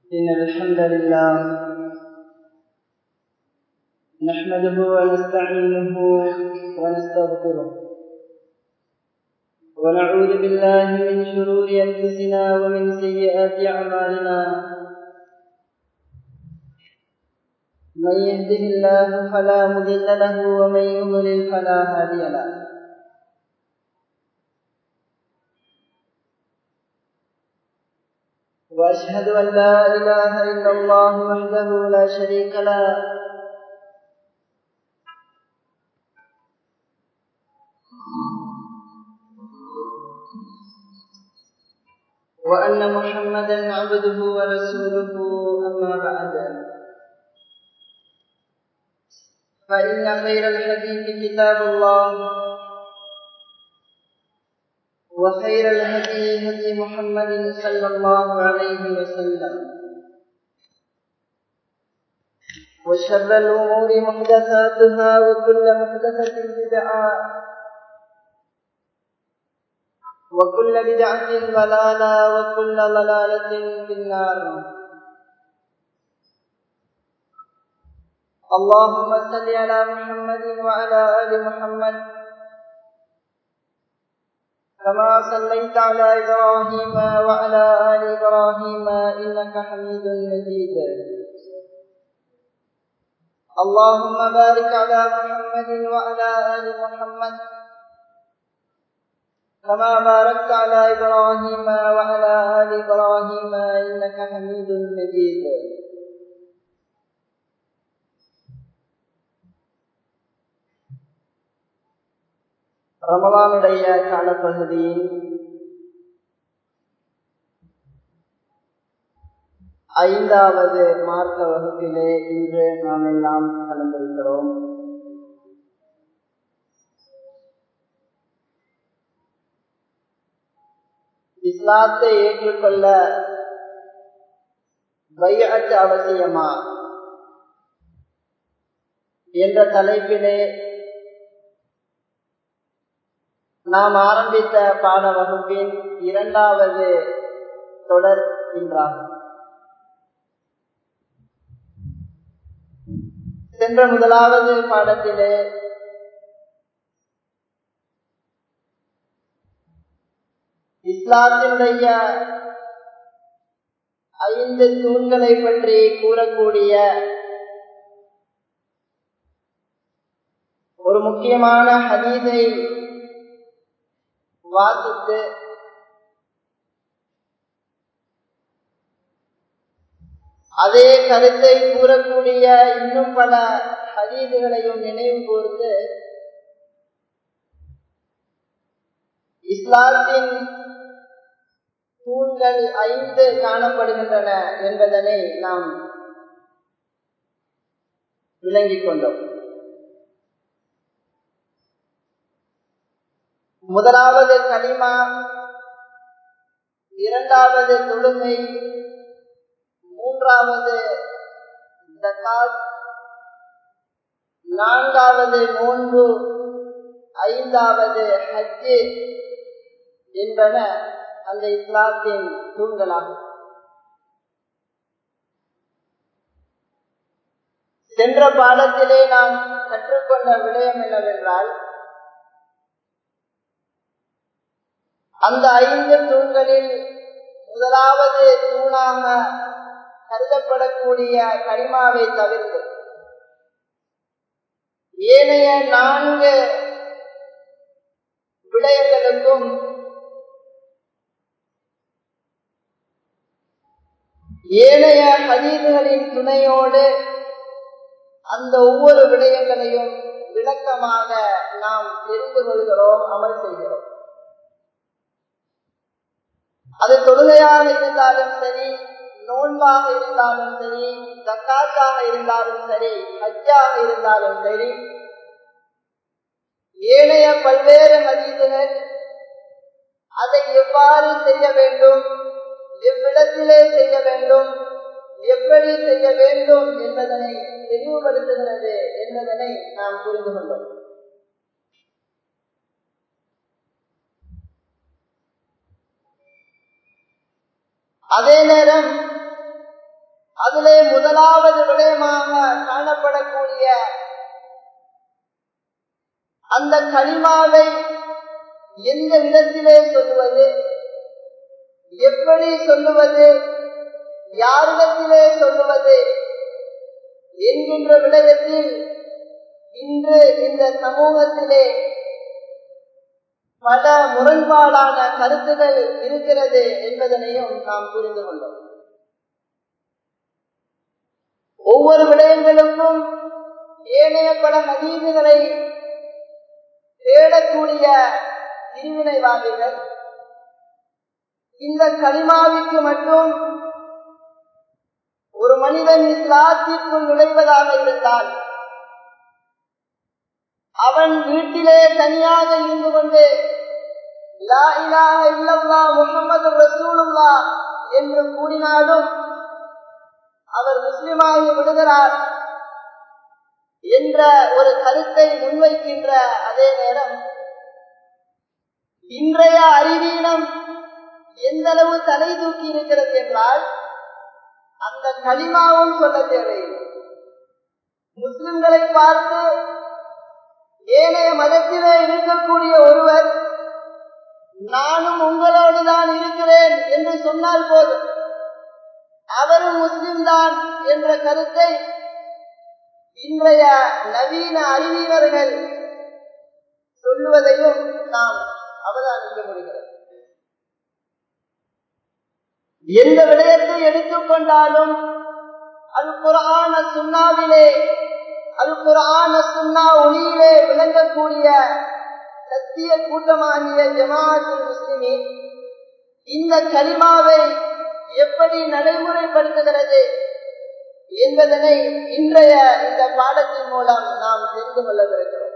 إن الحمد لله نحمده ونستعينه ونستغفره ونعوذ بالله من شرور أنفسنا ومن سيئات أعمالنا من يهده الله فلا مضل له ومن يضلل فلا هادي له وأشهد أن لا إله إلا الله وحده لا شريك له وأن محمدا عبده ورسوله أما بعد فإن خير الحديث كتاب الله وخير الهدي هدي محمد صلى الله عليه وسلم وشر الأمور محدثاتها وكل محدثة بدعة وكل بدعة ضلالة وكل ضلالة في النار اللهم صل على محمد وعلى آل محمد كما صليت على إبراهيم وعلى آل إبراهيم إنك حميد مجيد اللهم بارك على محمد وعلى آل محمد كما باركت على إبراهيم وعلى آل إبراهيم إنك حميد مجيد ரமலானுடைய காலப்பகுதியில் ஐந்தாவது மார்க்க வகுப்பிலே இன்று நாம் எல்லாம் கலந்திருக்கிறோம் இஸ்லாத்தை ஏற்றுக்கொள்ள பையத்து அவசியமா என்ற தலைப்பிலே நாம் ஆரம்பித்த பாட வகுப்பின் இரண்டாவது தொடர் என்றாகும் சென்ற முதலாவது பாடத்திலே இஸ்லாத்தினுடைய ஐந்து தூண்களை பற்றி கூறக்கூடிய ஒரு முக்கியமான ஹதீதை வாசித்து அதே கருத்தை கூறக்கூடிய இன்னும் பல ஹதீதுகளையும் நினைவு கூர்ந்து இஸ்லாத்தின் தூண்கள் ஐந்து காணப்படுகின்றன என்பதனை நாம் விளங்கிக் கொண்டோம் முதலாவது கனிமா இரண்டாவது தொழுகை மூன்றாவது ஜக்காத் நான்காவது நோன்பு ஐந்தாவது ஹஜ்ஜு என்பன அந்த இஸ்லாத்தின் தூண்களாகும் சென்ற பாடத்திலே நாம் கற்றுக்கொண்ட விடயம் என்னவென்றால் அந்த ஐந்து தூண்களில் முதலாவது தூணாக கருதப்படக்கூடிய கரிமாவை தவிர்த்து ஏனைய நான்கு விடயங்களுக்கும் ஏனைய ஹதீதுகளின் துணையோடு அந்த ஒவ்வொரு விடயங்களையும் விளக்கமாக நாம் தெரிந்து கொள்கிறோம் அமல் செய்கிறோம் அது தொழுகையாக இருந்தாலும் சரி நோன்பாக இருந்தாலும் சரி தக்காத்தாக இருந்தாலும் சரி ஹஜ்ஜாக இருந்தாலும் சரி ஏனைய பல்வேறு மதிப்புகள் அதை எவ்வாறு செய்ய வேண்டும் எவ்விடத்திலே செய்ய வேண்டும் எப்படி செய்ய வேண்டும் என்பதனை தெளிவுபடுத்துகிறது என்பதனை நாம் புரிந்து கொண்டோம் அதே நேரம் அதிலே முதலாவது விடயமாக காணப்படக்கூடிய அந்த களிமாவை எந்த இடத்திலே சொல்லுவது எப்படி சொல்லுவது யாரிடத்திலே சொல்லுவது என்கின்ற விடயத்தில் இன்று இந்த சமூகத்திலே பல முரண்பாடான கருத்துகள் இருக்கிறது என்பதனையும் நாம் புரிந்து கொண்டோம் ஒவ்வொரு விடயங்களுக்கும் ஏனைய பல ஹதீதுகளை தேடக்கூடிய பிரிவினைவாதிகள் இந்த களிமாவிற்கு மட்டும் ஒரு மனிதன் இஸ்லாத்திற்குள் நுழைவதாக இருந்தால் அவன் வீட்டிலே தனியாக இருந்து கொண்டு லா இலாஹ இல்லல்லா முகமது ரசூலுல்லா என்று கூறினாலும் அவர் முஸ்லிமாகி விடுகிறார் என்ற ஒரு கருத்தை முன்வைக்கின்ற அதே நேரம் இன்றைய அறிவீனம் எந்த அளவு தலை தூக்கி இருக்கிறது என்றால் அந்த களிமாவும் சொல்ல தேவையில்லை முஸ்லிம்களை பார்த்து ஏனைய மதத்திலே இருக்கக்கூடிய ஒருவர் நானும் உங்களோடு தான் இருக்கிறேன் என்று சொன்னால் போதும் அவரும் முஸ்லிம் தான் என்ற கருத்தை இன்றைய நவீன அறிவியர்கள் சொல்லுவதையும் நாம் அவதானிக்க முடிகிறது எந்த விடயத்தை எடுத்துக்கொண்டாலும் அது குரான சுண்ணாவிலே அது குரான சுண்ணா ஒளியிலே விளங்கக்கூடிய சத்திய கூட்டமாகிய ஜமாஅத்துல் முஸ்லிமி இந்த கலிமாவை எப்படி நடைமுறைப்படுத்துகிறது என்பதனை இன்றைய இந்த பாடத்தின் மூலம் நாம் தெரிந்து கொள்ளவிருக்கிறோம்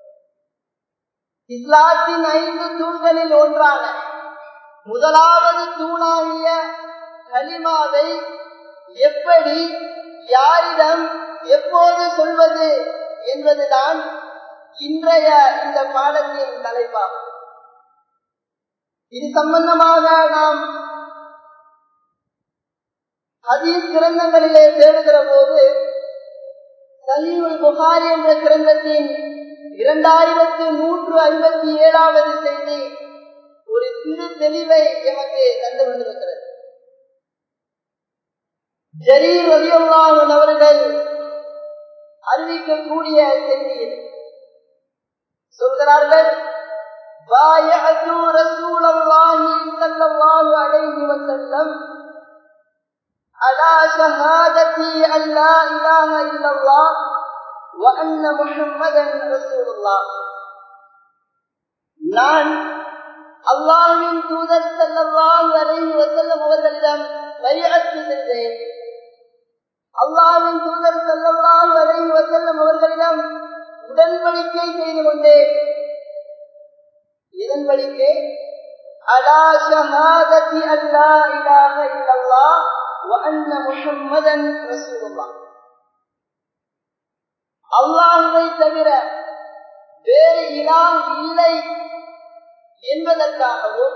இஸ்லாத்தின் ஐந்து தூண்களில் ஒன்றான முதலாவது தூணாகிய கலிமாவை எப்படி யாரிடம் எப்போது சொல்வது என்பதுதான் இன்றைய இந்த பாடத்தின் தலைப்பாகும் இது சம்பந்தமாக நாம் ஹதீஸ் கிரந்தங்களிலே தேடுகிற போது சலீமுல் புகாரி என்ற கிரந்தத்தின் இரண்டாயிரத்து நூற்று ஐம்பத்தி ஏழாவது செய்தி ஒரு சிறு தெளிவை எமக்கு தந்து கொண்டிருக்கிறது ஜரீர் ரலியல்லாஹன் அவர்கள் அறிவிக்கக்கூடிய செய்தியில் சொல்கிறார்கள் بايعت رسول الله صلى الله عليه وسلم على شهادتي أن لا إله إلا الله وأن محمدا رسول الله நான் அல்லாஹின் தூதர் செல்லல்லாஹு அலைஹி வஸல்லம் அவர்களிடம் பைஅத்து செய்தேன் அல்லாஹின் தூதர் செல்லல்லாஹு அலைஹி வஸல்லம் அவர்களிடம் உடன்படிக்கை செய்து கொண்டேன் இதன்படிக்கை அலா ஷஹாதத்தி அல்லா இலாஹ இல்லல்லாஹ் வ அன்ன முஹம்மதன் ரசூலுல்லாஹ் அல்லாஹ்வை தவிர வேறு இலாஹ் இல்லை என்பதற்காகவும்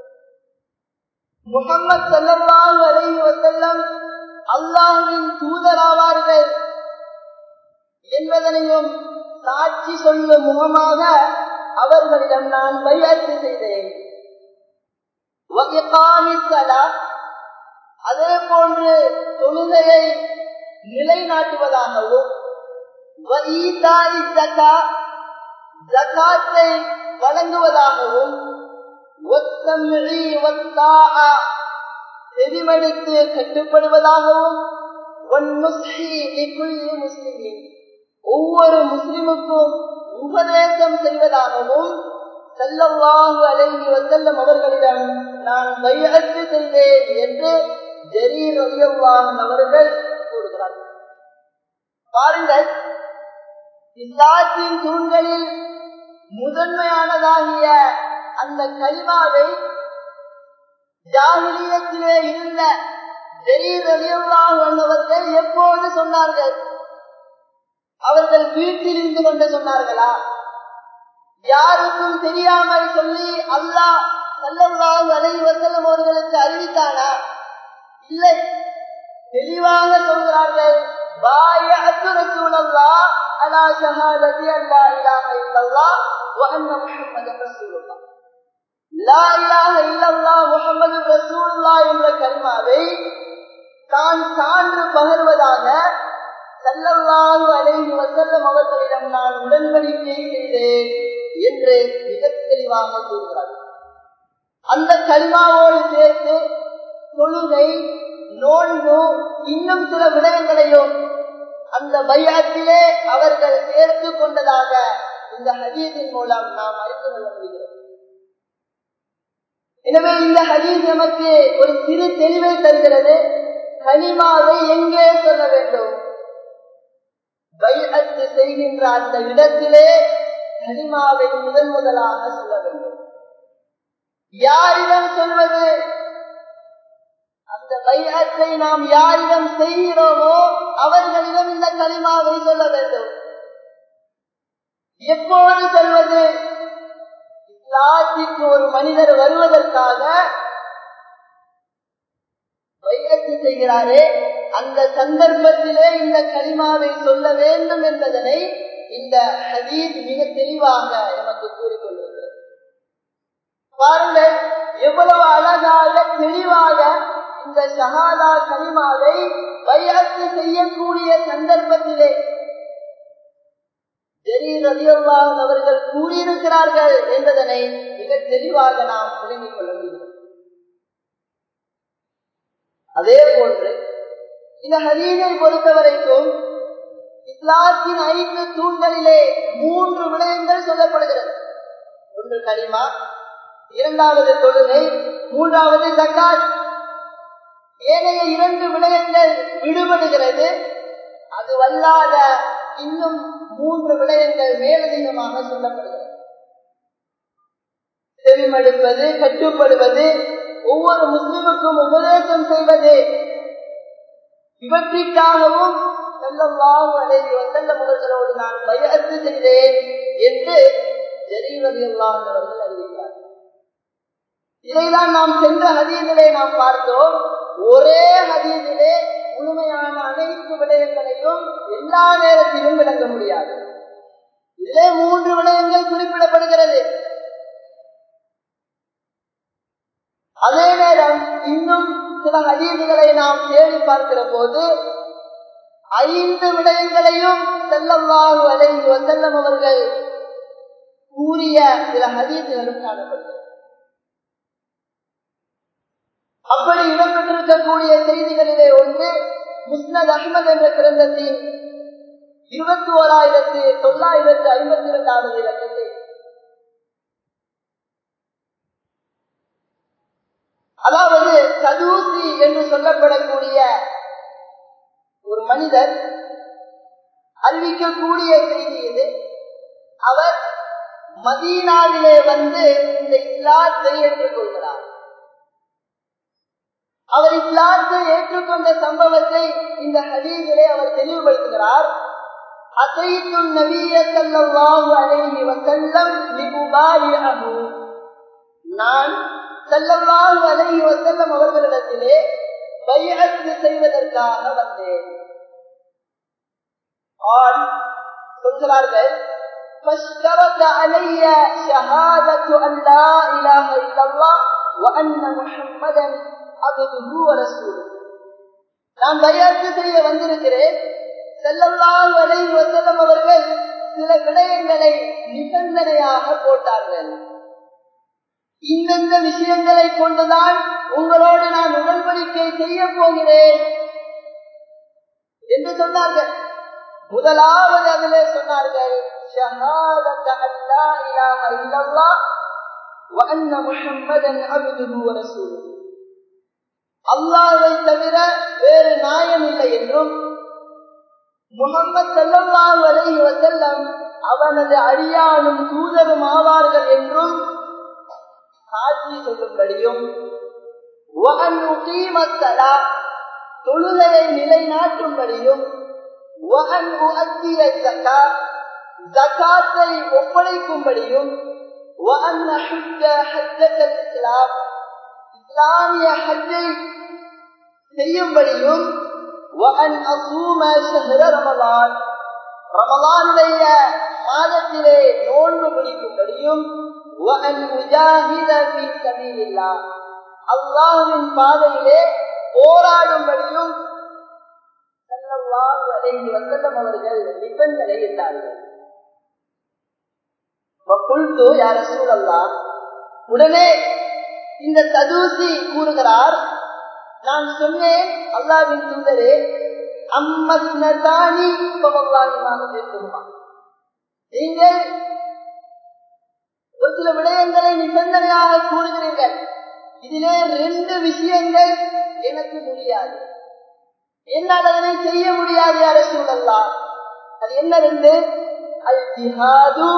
முகம்மது சல்லல்லாஹு அலைஹி வஸல்லம் அல்லாஹ்வின் தூதராவார்கள் என்பதனையும் சாட்சி சொல்லும் முகமாக அவர்களிடம் நான் பையத்து செய்தேன் அதே போன்று தொழுகையை நிலைநாட்டுவதாகவும் ஜகாத்தை வழங்குவதாகவும் செவிமடுத்து கட்டுப்படுவதாகவும் முஸ்லிமின் ஒவ்வொரு முஸ்லிமுக்கும் உபதேசம் செய்வதாகவும் செல்லவாகு அலைங்கி வசல்லம் அவர்களிடம் நான் பையத்து செய்தேன் என்று ஜரீர் அலியல்லாஹன் அவர்கள் கூறுகிறார்கள் பாருங்கள் இஸ்லாத்தின் தூண்களில் முதன்மையானதாகிய அந்த கலிமாவை ஜாகிலியத்திலே இருந்த ஜரீர் அலியல்லாஹன் அவர்கள் எப்போது சொன்னார்கள் அவர்கள் வீட்டில் இருந்து கொண்டு சொன்னார்களா யாருக்கும் தெரியாமல் சொல்லி அல்லாஹ் சல்லல்லாஹு அலைஹி வஸல்லம் அவர்களுக்கு அறிவித்தானா இல்லை தெளிவாக சொல்கிறார்கள் பாயஅத்து ரசூலல்லாஹ் அலா ஷஹாதத்தி அல்லா இலாஹ இல்லல்லாஹ் வ அன்ன முஹம்மதன் ரசூலுல்லாஹ் லா இலாஹ இல்லல்லாஹ் முஹம்மது ரசூலுல்லாஹ் என்ற கலிமாவை தான் சான்று பகர்வதாக சல்லல்லாஹு அலைஹி வஸல்லம் அவர்களிடம் நான் உடன்படிக்கை செய்தேன் என்று மிக தெளிவாக கூறுகிறார் அந்த கலிமாவோடு சேர்த்து தொழுகை நோன்பு இன்னும் சில விடயங்களையும் அந்த பையத்திலே அவர்கள் சேர்த்து கொண்டதாக இந்த ஹதீஸின் மூலம் நாம் அறிந்து கொள்ள முடிகிறது எனவே இந்த ஹதீஸ் நமக்கு ஒரு சிறு தெளிவை தருகிறது கனிமாவை எங்கே சொல்ல வேண்டும் பைஅத்து செய்கின்ற அந்த இடத்திலே கனிமாவை முதன் முதலாக சொல்ல வேண்டும் யாரிடம் சொல்வது அந்த பைஅத்தை நாம் யாரிடம் செய்கிறோமோ அவர்களிடம் இந்த கனிமாவை சொல்ல வேண்டும் எப்போது சொல்வது இஸ்லாத்திற்கு ஒரு மனிதர் வருவதற்காக வைரத்து செய்கிறாரே அந்த சந்தர்ப்பத்திலே இந்த கலிமாவை சொல்ல வேண்டும் என்பதனை இந்த ஹதீஸ் மிக தெளிவாக நமக்கு கூறிக்கொண்டிருக்கிறது பாருங்கள் எவ்வளவு அழகாக தெளிவாக இந்த ஷஹாதா கலிமாவை வைரத்து செய்யக்கூடிய சந்தர்ப்பத்திலே ஜெரீர் அவர்கள் கூறியிருக்கிறார்கள் என்பதனை மிக தெளிவாக நாம் புரிந்து கொள்ள முடியும் அதே போன்று இந்த ஹதீனை பொறுத்தவரைக்கும் இஸ்லாத்தின் ஐந்து தூண்களிலே மூன்று விடயங்கள் சொல்லப்படுகிறது ஒன்று களிமா இரண்டாவது தொழுகை மூன்றாவது ஜக்காத் ஏனைய இரண்டு விடயங்கள் விடுபடுகிறது அது வல்லாத இன்னும் மூன்று விடயங்கள் மேலதிகமாக சொல்லப்படுகிறது செவிமடுப்பது கட்டுப்படுவது ஒவ்வொரு முஸ்லிமுக்கும் உபதேசம் செய்வது இவற்றிற்காகவும் செல்லவாவு அலைவி வசல்ல முதல்களோடு நான் பயத்து செய்தேன் என்று ஜெரீரதி அவர்கள் அறிவித்தார் இதைதான் நாம் சென்ற ஹதீதிலே நாம் பார்த்தோம் ஒரே ஹதீதிலே முழுமையான அனைத்து விடயங்களையும் எல்லா நேரத்திலும் விளங்க முடியாது இதிலே மூன்று விடயங்கள் குறிப்பிடப்படுகிறது அதே நேரம் இன்னும் சில ஹதீதுகளை நாம் தேடி பார்க்கிற போது ஐந்து விடயங்களையும் செல்லவாறு அலைந்து செல்லம் அவர்கள் கூறிய சில ஹதீதுகளும் காணப்படுகிறது அப்படி இடம்பெற்றிருக்கக்கூடிய செய்திகளிலே ஒன்று முஸ்னத் அஹ்மத் என்ற கிரந்தத்தின் இருபத்தி ஓராயிரத்து தொள்ளாயிரத்து ஐம்பத்தி இரண்டாவது இலக்கத்தை அதாவது சதூசி என்று சொல்லப்படக்கூடிய ஒரு மனிதர் அறிவிக்கக்கூடிய செய்தி இது அவர் மதீனாவிலே வந்து இந்த இஸ்லாத்தை ஏற்றுக்கொள்கிறார் அவர் இஸ்லாத்தை ஏற்றுக்கொண்ட சம்பவத்தை இந்த ஹதீஸிலே அவர் தெளிவுபடுத்துகிறார் அசைத்து நபிய சல்லல்லாஹு அலைஹி வஸல்லம் லிமுபாயிஅஹு நான் சல்லல்லாஹு அலைஹி வஸல்லம் அவர்களிடத்திலே பைஅத் செய்வதற்காக வந்தேன் ஆன் சொல்கிறார்கள் فاشترط علي شهادة أن لا إله إلا الله وأن محمدا عبده ورسوله நான் பையாத்து செய்ய வந்திருக்கிறேன் செல்லல்லாஹு அலைஹி வஸல்லம் அவர்கள் சில விடயங்களை நிபந்தனையாக போட்டார்கள் இந்தந்த விஷயங்களை கொண்டுதான் உங்களோடு நான் உடன்படிக்கை செய்ய போகிறேன் என்று சொன்னார்கள் முதலாவது அதிலே சொன்னார்கள் ஷஹாதத அல்லா இலாஹ இல்லல்லாஹ் வ அன்ன முஹம்மதன் அப்துஹு வ ரசூலுஹு அல்லாஹ்வை தவிர வேறு நாயம் இல்லை என்றும் முகம்மது ஸல்லல்லாஹு அலைஹி வஸல்லம் அவனது அடியானும் தூதரும் ஆவார்கள் என்றும் சாட்சி சொல்லும்படியும் வஅன் உகீமத் ஸலாத் தொழுகையை நிலைநாட்டும்படியும் வஅன் உஅத்திய ஸகாத் ஜகாத்தை ஒப்படைக்கும்படியும் வஅன் ஹஜ்ஜ ஹஜ்ஜத்தல் இஸ்லாம் இஸ்லாமிய ஹஜ்ஜை செய்யும்படியும் وأن أصوم شهر رمضان ரமலானுடைய மாதத்திலே நோன்பு பிடிக்கும்படியும் அல்லாவின் பாதையிலே போராடும்படியும் அடைந்து வசல்லம் அவர்கள் நிபந்தனை இட்டார்கள் யார சூழல்லா உடனே இந்த ததூசி கூறுகிறார் நான் சொன்னேன் அல்லாவின் தூதரே அம்மத்னதானி நீங்கள் ஒரு சில விடயங்களை நிபந்தனையாக கூறுகிறீர்கள் இதிலே ரெண்டு விஷயங்கள் எனக்கு முடியாது என்னால் அதனை செய்ய முடியாது யார சூழல்லா அது என்ன ரெண்டு அல் ஜிஹாது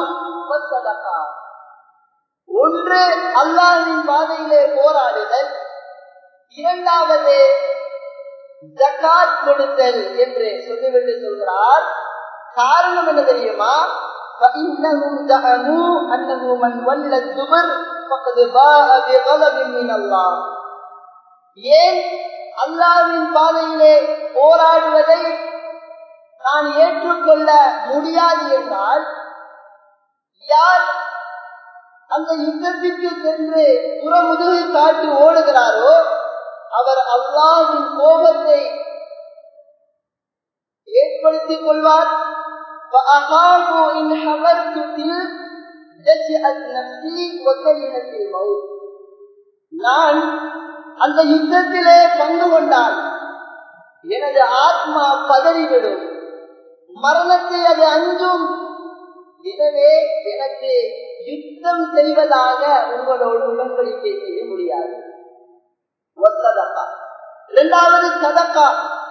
ஒன்று அல்லாஹின் பாதையிலே போராடுதல் இரண்டாவது ஜக்காத் கொடுத்தல் என்று சொல்லிவிட்டு சொல்கிறார் காரணம் என்ன தெரியுமா فإنهم زعموا أنه من ولى الدبر فقد باء بغضب من الله ஏன் அல்லாவின் பாதையிலே போராடுவதை நான் ஏற்றுக்கொள்ள முடியாது என்றால் யார் அந்த யுத்தத்திற்கு சென்று புறமுதுகை காட்டி ஓடுகிறாரோ அவர் அல்லாவின் கோபத்தை ஏற்படுத்திக் கொள்வார் நான் அந்த யுத்தத்திலே பங்கு கொண்டால் எனது ஆத்மா பதறிவிடும் மரணத்தை அது அஞ்சும் எனவே எனக்கு யுத்தம் செய்வதாக உங்களோடு உடன்படிக்கை செய்ய முடியாது இரண்டாவது சதக்கா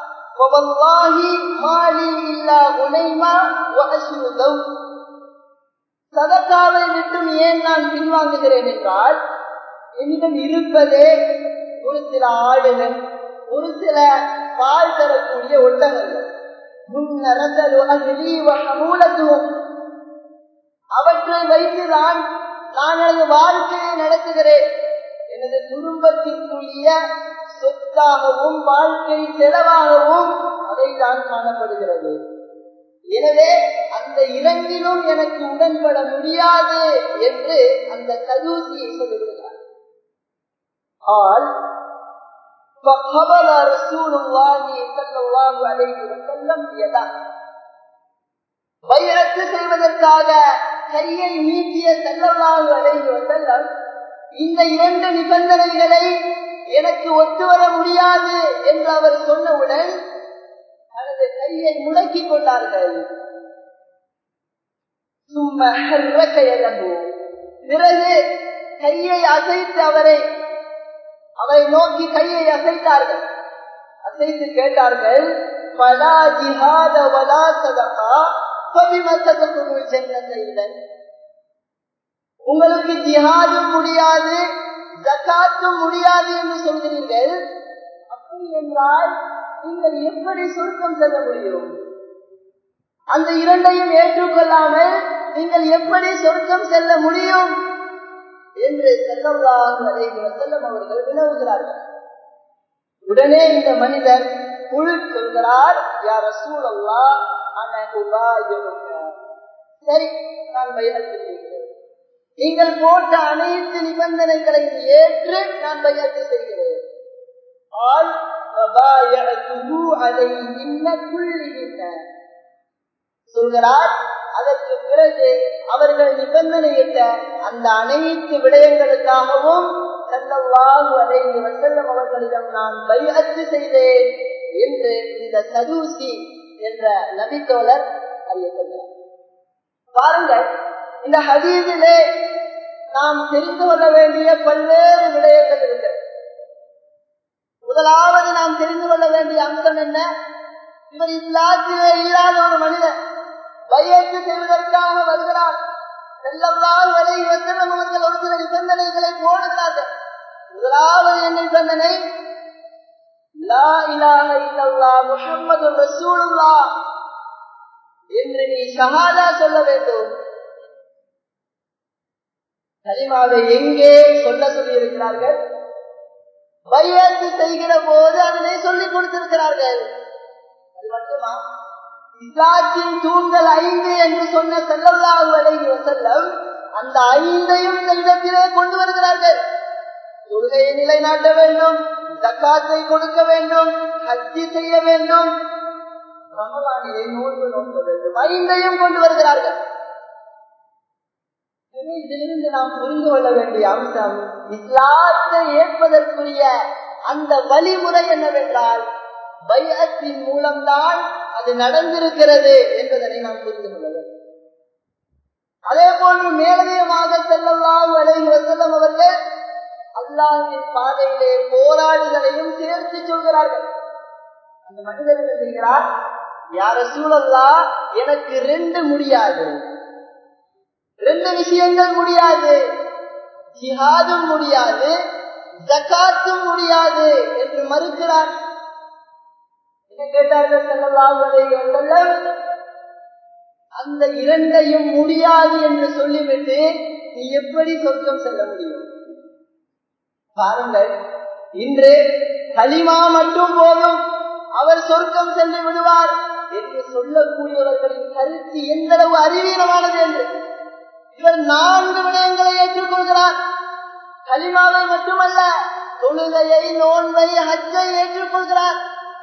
சதக்காவை விட்டும் ஏன் நான் பின்வாங்குகிறேன் என்றால் என்னிடம் இருப்பதே ஒரு சில ஆடுகள் ஒரு சில பால் தரக்கூடிய ஒட்டகங்கள் அவற்றை வைத்துதான் நான் எனது வாழ்க்கையை நடத்துகிறேன் எனது குடும்பத்திற்குரிய சொத்தாகவும் வாழ்க்கை செலவாகவும் அதை தான் காணப்படுகிறது எனவே அந்த இரண்டிலும் எனக்கு உடன்பட முடியாது என்று அந்த கதூசியை சொல்லிவிடுகிறார் فقبل رسول الله صلى الله عليه وسلم يده பயிரத்து செய்வதற்காக கையை நீட்டிய செல்லல்லாஹு அலைஹி வஸல்லம் இந்த இரண்டு நிபந்தனைகளை எனக்கு ஒத்து வர முடியாது என்று அவர் சொன்னவுடன் தனது கையை முடக்கிக் கொண்டார்கள் பிறகு கையை அசைத்து அவரை அவரை நோக்கி கையை அசைத்தார்கள் அசைத்து கேட்டார்கள் பலா ஜிஹாத வலா சதகா உங்களுக்கு ஜிஹாதும் முடியாது ஜக்காத்தும் முடியாது என்று சொல்கிறீர்கள் அப்படி என்றால் நீங்கள் எப்படி சுருக்கம் செல்ல முடியும் அந்த இரண்டையும் ஏற்றுக்கொள்ளாமல் நீங்கள் எப்படி சொர்க்கம் செல்ல முடியும் என்று செல்லவாக செல்லம் அவர்கள் வினவுகிறார்கள் உடனே இந்த மனிதர் குழு சொல்கிறார் யார் சூழல்லா சரி நான் பயணத்து செய்கிறேன் நீங்கள் போட்ட அனைத்து நிபந்தனைகளை ஏற்று நான் பயணத்து செய்கிறேன் ஆள் அதை இன்ன புள்ளிகின்ற சொல்கிறார் அதற்கு பிறகு அவர்கள் நிபந்தனையிட்ட அந்த அனைத்து விடயங்களுக்காகவும் செல்லவாகு அடைந்து வசல்லம் அவர்களிடம் நான் பையத்து செய்தேன் என்று இந்த சதூசி என்ற நபித்தோழர் அறியப்படுகிறார் பாருங்கள் இந்த ஹதீதிலே நாம் தெரிந்து கொள்ள வேண்டிய பல்வேறு விடயங்கள் இருக்கிறது முதலாவது நாம் தெரிந்து கொள்ள வேண்டிய அம்சம் என்ன இவர் இஸ்லாத்திலே இல்லாத ஒரு மனிதர் பையத்து செய்வதற்காக வருகிறார் செல்லவெல்லாம் வரை வசனம் அவர்கள் ஒரு சில நிபந்தனைகளை போடுகிறார்கள் முதலாவது என்ன நிபந்தனை லா இலாஹ இல்லல்லா முஹம்மது ரசூலுல்லா என்று நீ ஷஹாதா சொல்ல வேண்டும் கலிமாவை எங்கே சொல்ல சொல்லி இருக்கிறார்கள் பையத்து செய்கிற போது அதனை சொல்லிக் கொடுத்திருக்கிறார்கள் இது மட்டுமா இஸ்லாத்தின் தூண்கள் ஐந்து என்று சொன்ன செல்லல்லாஹு அலைஹி வஸல்லம் அந்த ஐந்தையும் செல்வத்திலே கொண்டு வருகிறார்கள் தொழுகையை நிலைநாட்ட வேண்டும் தக்காத்தை கொடுக்க வேண்டும் ஹஜ்ஜி செய்ய வேண்டும் ரமலானிலே நோன்பு நோக்க வேண்டும் ஐந்தையும் கொண்டு வருகிறார்கள் இதிலிருந்து நாம் புரிந்து கொள்ள வேண்டிய அம்சம் இஸ்லாத்தை ஏற்பதற்குரிய அந்த வழிமுறை என்னவென்றால் பையத்தின் மூலம்தான் அது நடந்திருக்கிறது என்பதனை நாம் புரிந்து கொள்ள வேண்டும் அதே போன்று மேலதிகமாக செல்லலாம் அலைஹி வசல்லம் அவர்கள் அல்லாஹின் பாதையிலே போராடுதலையும் சேர்த்து சொல்கிறார்கள் அந்த மனிதர் என்ன செய்கிறார் யார சூழல்லா எனக்கு ரெண்டு முடியாது ரெண்டு விஷயங்கள் முடியாது ஜிஹாதும் முடியாது ஜக்காத்தும் முடியாது என்று மறுக்கிறார் என்ன கேட்டார்கள் செல்லலாம் செல்லம் அந்த இரண்டையும் முடியாது என்று சொல்லிவிட்டு நீ எப்படி சொர்க்கம் செல்ல முடியும் பாருங்கள் இன்று களிமா மட்டும் போதும் அவர் சொர்க்கம் சென்று விடுவார் என்று சொல்லக்கூடியவர்களின் கருத்து எந்த அளவு அறிவீனமானது என்று இவர் நான்கு விடயங்களை ஏற்றுக்கொள்கிறார் களிமாவை மட்டுமல்ல தொழுகையை நோன்பை ஹஜ்ஜை ஏற்றுக்கொள்கிறார்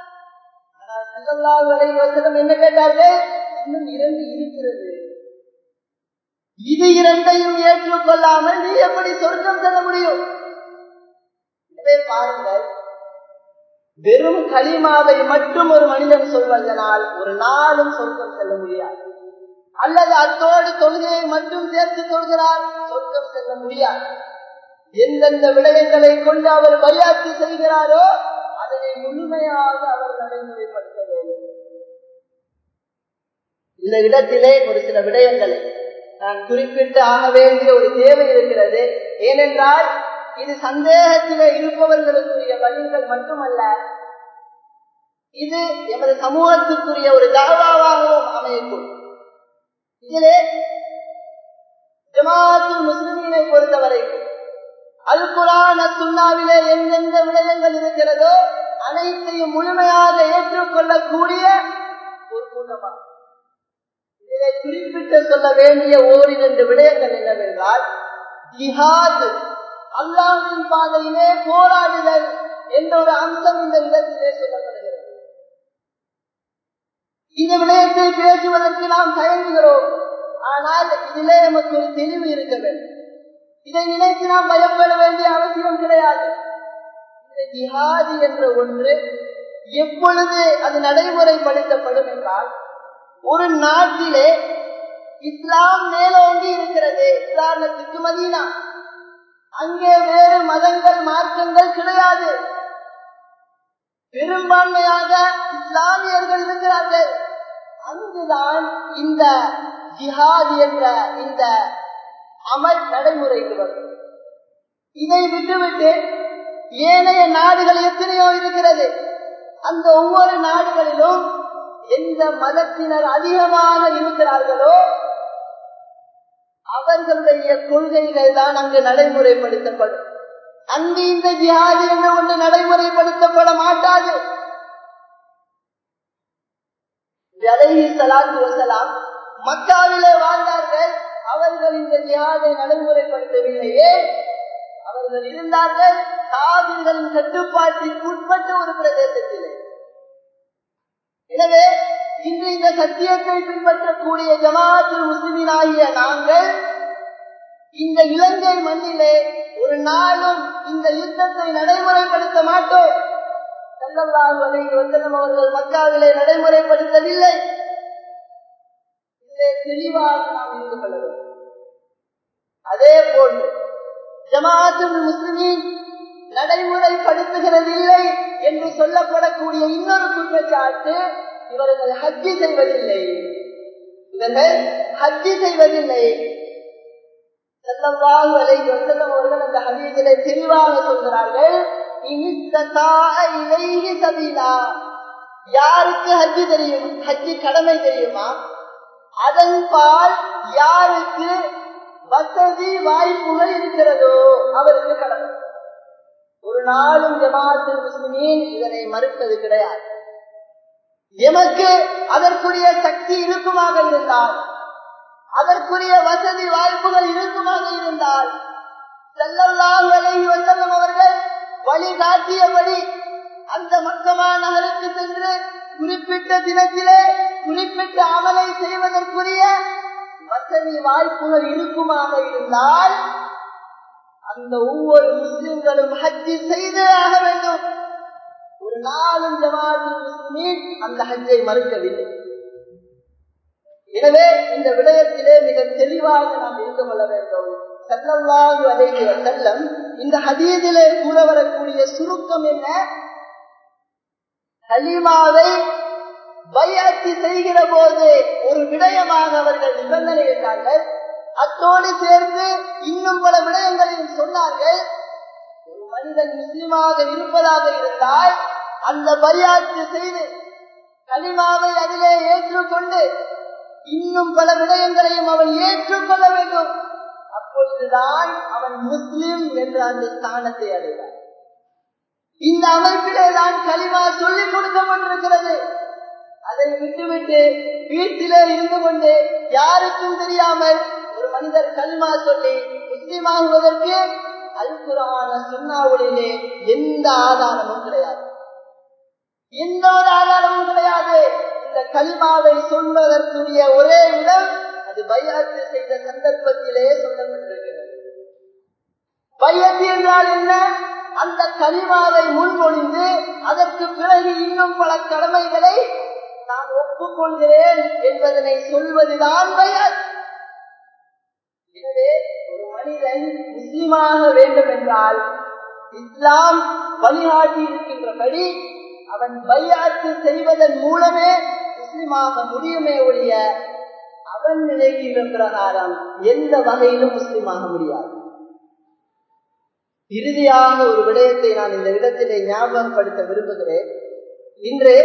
என்ன கேட்டார்கள் இன்னும் இரண்டு இருக்கிறது இது இரண்டையும் ஏற்றுக்கொள்ளாமல் நீ எப்படி சொர்க்கம் செல்ல முடியும் எனவே பாருங்கள் வெறும் களிமாவை மட்டும் ஒரு மனிதன் சொல்வதனால் ஒரு நாளும் சொர்க்கம் செல்ல முடியாது அல்லது அத்தோடு தொழுகையை மட்டும் சேர்த்து சொல்கிறார் சொர்க்கம் செல்ல முடியாது எந்தெந்த விடயங்களை கொண்டு அவர் வழியாட்சி செய்கிறாரோ அதனை முழுமையாக அவர் நடைமுறைப்படுத்த வேண்டும் இந்த இடத்திலே ஒரு சில விடயங்களை நான் குறிப்பிட்டு ஆக வேண்டிய ஒரு தேவை இருக்கிறது ஏனென்றால் இது சந்தேகத்திலே இருப்பவர்களுக்குரிய பதில்கள் மட்டுமல்ல இது எமது சமூகத்துக்குரிய ஒரு தாவாவாகவும் அமையக்கூடும் இதிலே ஜமாத்து முஸ்லிமீனை பொறுத்தவரைக்கும் அல் குரான் சுண்ணாவிலே எந்தெந்த விடயங்கள் இருக்கிறதோ அனைத்தையும் முழுமையாக ஏற்றுக்கொள்ளக்கூடிய ஒரு கூட்டமாகும் இதிலே குறிப்பிட்டு சொல்ல வேண்டிய ஓரிரண்டு விடயங்கள் என்னவென்றால் ஜிஹாது அல்லாவின் பாதையிலே போராடுதல் என்ற ஒரு அம்சம் இந்த இடத்திலே சொல்லப்படுகிறது இந்த விடயத்தை பேசுவதற்கு நாம் தயங்குகிறோம் ஆனால் இதிலே நமக்கு ஒரு தெளிவு இருக்க வேண்டும் இதை நினைத்து நாம் பயப்பட வேண்டிய அவசியம் கிடையாது இந்த ஜிஹாதி என்ற ஒன்று எப்பொழுது அது நடைமுறைப்படுத்தப்படும் என்றால் ஒரு நாட்டிலே இஸ்லாம் மேலோங்கி இருக்கிறது உதாரணத்துக்கு மதீனா அங்கே வேறு மதங்கள் மார்க்கங்கள் கிடையாது பெரும்பான்மையாக இஸ்லாமியர்கள் இருக்கிறார்கள் அங்குதான் இந்த ஜிஹாத் என்ற இந்த அமல் நடைமுறைக்கு வரும் இதை விட்டுவிட்டு ஏனைய நாடுகள் எத்தனையோ இருக்கிறது அந்த ஒவ்வொரு நாடுகளிலும் எந்த மதத்தினர் அதிகமாக இருக்கிறார்களோ அவர்களுடைய கொள்கைகள் தான் அங்கு நடைமுறைப்படுத்தப்படும் அங்கு இந்த ஜிஹாது என்று ஒன்று நடைமுறைப்படுத்தப்பட மாட்டாது சலாத்து வசலாம் மக்காவிலே வாழ்ந்தார்கள் அவர்கள் இந்த ஜிஹாதை நடைமுறைப்படுத்தவில்லையே அவர்கள் இருந்தார்கள் காவிர்களின் கட்டுப்பாட்டிற்கு உட்பட்ட ஒரு பிரதேசத்திலே எனவே இன்று இந்த சத்தியத்தை பின்பற்றக்கூடிய ஜமாத்து முஸ்லிமின் ஆகிய நாங்கள் இந்த இலங்கை மண்ணிலே ஒரு நாளும் இந்த யுத்தத்தை நடைமுறைப்படுத்த மாட்டோம் செல்லல்லாஹு அலைஹி வஸல்லம் அவர்கள் மக்காவிலே நடைமுறைப்படுத்தவில்லை இதிலே தெளிவாக நாம் இருந்து கொள்ள வேண்டும் அதே போன்று ஜமாத்துல் முஸ்லிமின் நடைமுறைப்படுத்துகிறதில்லை என்று சொல்லப்படக்கூடிய இன்னொரு குற்றச்சாட்டு இவர்கள் ஹஜ்ஜி செய்வதில்லை இவர்கள் ஹஜ்ஜி செய்வதில்லை செல்லவாக வலை வசலம் அவர்கள் அந்த ஹதீசிலே தெளிவாக சொல்கிறார்கள் யாருக்கு ஹஜ்ஜி தெரியும் ஹஜ்ஜி கடமை தெரியுமா அதன் பால் யாருக்கு வசதி வாய்ப்புகள் இருக்கிறதோ அவருக்கு கடமை ஒரு நாளும் ஜமாத்து முஸ்லிமீன் இதனை மறுப்பது கிடையாது எமக்கு அதற்குரிய சக்தி இருக்குமாக இருந்தால் அதற்குரிய வசதி வாய்ப்புகள் இருக்குமாக இருந்தால் செல்லல்லாம் விலகி வசல்லம் அவர்கள் வழிகாட்டியபடி அந்த மக்கமா நகருக்கு சென்று குறிப்பிட்ட தினத்திலே குறிப்பிட்ட அமலை செய்வதற்குரிய வசதி வாய்ப்புகள் இருக்குமாக இருந்தால் அந்த ஒவ்வொரு முஸ்லிம்களும் ஹஜ்ஜி செய்தே ஆக வேண்டும் ஒரு நாளும் ஜமாத்து முஸ்லிமீன் அந்த ஹஜ்ஜை மறுக்கவில்லை எனவே இந்த விடயத்திலே மிக தெளிவாக நாம் இருந்து கொள்ள வேண்டும் சல்லல்லாஹு அலைஹி வஸல்லம் இந்த ஹதீஸிலே கூற வரக்கூடிய சுருக்கம் என்ன கலிமாவை பையாத்தி செய்கிற போது ஒரு விடயமாக அவர்கள் நிபந்தனையிட்டார்கள் அத்தோடு சேர்த்து இன்னும் பல விடயங்களையும் சொன்னார்கள் ஒரு மனிதன் முஸ்லிமாக இருப்பதாக இருந்தால் அந்த பரியாற்று செய்து கலிமாவை அதிலே ஏற்றுக்கொண்டு இன்னும் பல விடயங்களையும் அவன் ஏற்றுக்கொள்ள வேண்டும் அப்பொழுதுதான் அவன் முஸ்லிம் என்ற அந்த ஸ்தானத்தை அடைவான் இந்த அமைப்பிலே தான் களிமா சொல்லிக் கொடுக்கப்பட்டிருக்கிறது அதை விட்டுவிட்டு வீட்டிலே இருந்து கொண்டு யாருக்கும் தெரியாமல் ஒரு மனிதர் களிமா சொல்லி முஸ்லிமாகுவதற்கு அல்குரான சுண்ணாவுடைய எந்த ஆதாரமும் கிடையாது எந்த ஒரு ஆதாரமும் கிடையாது இந்த கலிமாவை சொல்வதற்குரிய ஒரே இடம் அது பையாத்து செய்த சந்தர்ப்பத்திலே சொல்லப்பட்டிருக்கிறது பையத்து என்றால் என்ன அந்த கலிமாவை முன்மொழிந்து அதற்கு பிறகு இன்னும் பல கடமைகளை நான் ஒப்புக்கொள்கிறேன் என்பதனை சொல்வதுதான் பையத் எனவே ஒரு மனிதன் முஸ்லிமாக வேண்டும் என்றால் இஸ்லாம் வழிகாட்டி இருக்கின்றபடி அவன் பையாத்து செய்வதன் மூலமே முஸ்லிமாக முடியுமே ஒழிய அவன் நினைக்கின்ற பிரகாரம் எந்த வகையிலும் முஸ்லிமாக முடியாது இறுதியாக ஒரு விடயத்தை நான் இந்த இடத்திலே ஞாபகப்படுத்த விரும்புகிறேன் இன்று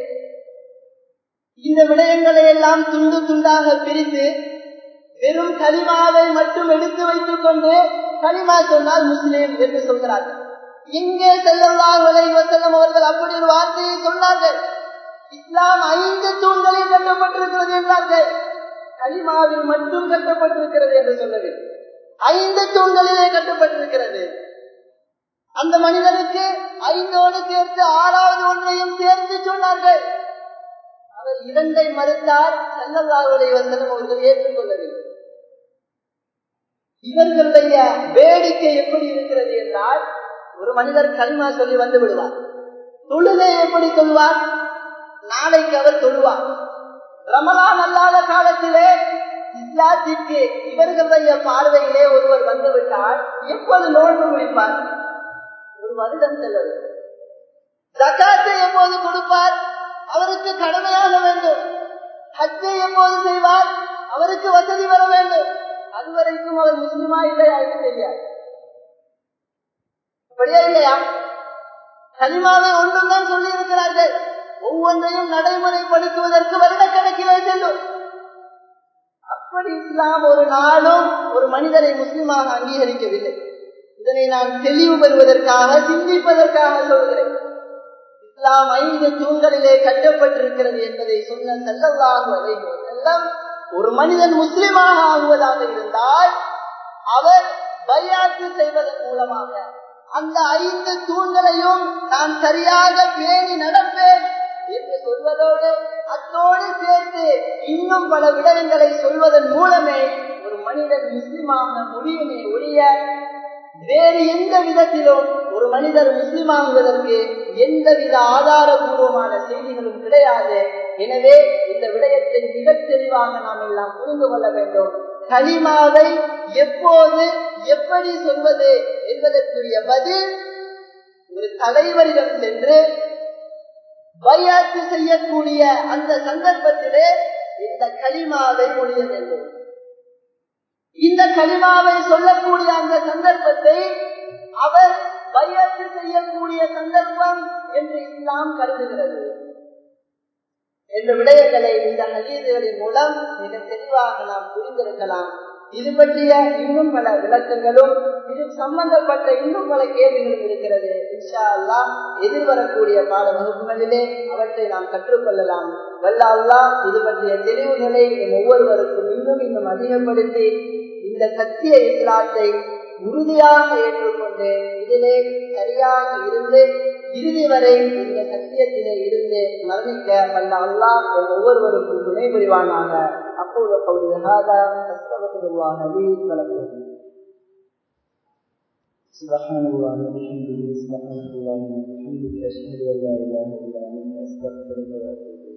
இந்த விடயங்களை எல்லாம் துண்டு துண்டாக பிரித்து வெறும் கலிமாவை மட்டும் எடுத்து வைத்துக் கொண்டு கலிமா சொன்னால் முஸ்லீம் என்று சொல்கிறார்கள் இங்கே செல்லலாம் வசல்லம் அவர்கள் அப்படி ஒரு வார்த்தையை சொன்னார்கள் இஸ்லாம் ஐந்து தூண்களில் கட்டப்பட்டிருக்கிறது என்றார்கள் கலிமாவில் மட்டும் கட்டப்பட்டிருக்கிறது என்று சொல்லவில்லை ஐந்து தூண்களிலே கட்டப்பட்டிருக்கிறது அந்த மனிதனுக்கு ஐந்தோடு சேர்த்து ஆறாவது ஒன்றையும் சேர்த்து சொன்னார்கள் அவர் இரண்டை மறுத்தார் செல்லல்லாவுடைய வசனம் அவர்கள் ஏற்றுக்கொள்ளவில்லை இவர்களுடைய வேடிக்கை எப்படி இருக்கிறது என்றால் ஒரு மனிதர் கல்மா சொல்லி வந்து விடுவார் தொழுகை எப்படி சொல்வார் நாளைக்கு அவர் தொழுவார் ரமலான் அல்லாத காலத்திலே இஸ்லாத்திற்கு இவர்களுடைய பார்வையிலே ஒருவர் வந்துவிட்டால் எப்போது நோன்பு முடிப்பார் ஒரு வருடம் செல்வது ஜக்காத்தை எப்போது கொடுப்பார் அவருக்கு கடமையாக வேண்டும் ஹஜ்ஜை எப்போது செய்வார் அவருக்கு வசதி வர வேண்டும் அதுவரைக்கும் அவர் முஸ்லிமா இல்லையா என்று தெரியாது அப்படியா இல்லையா கலிமாவை ஒன்றும் தான் சொல்லி இருக்கிறார்கள் ஒவ்வொன்றையும் நடைமுறைப்படுத்துவதற்கு வருடக்கணக்கிலே செல்லும் அப்படி இஸ்லாம் ஒரு நாளும் ஒரு மனிதரை முஸ்லிமாக அங்கீகரிக்கவில்லை இதனை நான் தெளிவு பெறுவதற்காக சிந்திப்பதற்காக சொல்கிறேன் இஸ்லாம் ஐந்து தூண்களிலே கட்டப்பட்டிருக்கிறது என்பதை சொன்ன செல்லவாக செல்லம் ஒரு மனிதன் முஸ்லிமாக ஆகுவதாக இருந்தால் அவர் பையாத்து செய்வதன் மூலமாக அந்த ஐந்து தூண்களையும் நான் சரியாக பேணி நடப்பேன் என்று சொல்வதோடு அத்தோடு சேர்த்து இன்னும் பல விடயங்களை சொல்வதன் மூலமே ஒரு மனிதன் முஸ்லிமாக முடியுமே ஒழிய வேறு எந்த விதத்திலும் ஒரு மனிதர் முஸ்லிமாகுவதற்கு எந்தவித ஆதாரபூர்வமான செய்திகளும் கிடையாது எனவே இந்த விடயத்தை மிக தெளிவாக நாம் எல்லாம் புரிந்து கொள்ள வேண்டும் கலிமாவை எப்போது எப்படி சொல்வது என்பதற்குரிய பதில் ஒரு தலைவரிடம் சென்று பையாத்து செய்யக்கூடிய அந்த சந்தர்ப்பத்திலே இந்த களிமாவை மொழிய வேண்டும் இந்த களிமாவை சொல்லக்கூடிய அந்த சந்தர்ப்பத்தை அவர் பையாத்து செய்யக்கூடிய சந்தர்ப்பம் என்று இஸ்லாம் கருதுகிறது என்ற விடயங்களை இந்த ஹதீதுகளின் மூலம் மிக தெளிவாக நாம் புரிந்திருக்கலாம் இது பற்றிய இன்னும் பல விளக்கங்களும் இது சம்பந்தப்பட்ட இன்னும் பல கேள்விகளும் இருக்கிறது இன்ஷா அல்லா எதிர்வரக்கூடிய பாட வகுப்புகளிலே அவற்றை நாம் கற்றுக்கொள்ளலாம் வல்ல அல்லா இது பற்றிய தெளிவுகளை எம் ஒவ்வொருவருக்கும் இன்னும் இன்னும் அதிகப்படுத்தி இந்த சத்திய இஸ்லாத்தை உறுதியாக ஏற்றுக்கொண்டு இதிலே சரியாக இருந்து இறுதி வரை இந்த சத்தியத்திலே இருந்து மரணிக்க வல்ல அல்லா எம் ஒவ்வொருவருக்கும் துணை புரிவானாக அப்போது قولي هذا استغفر الله لي ولكم سبحان الله وبحمده سبحانك اللهم وبحمدك اشهد ان لا اله الا انت استغفرك واتوب اليك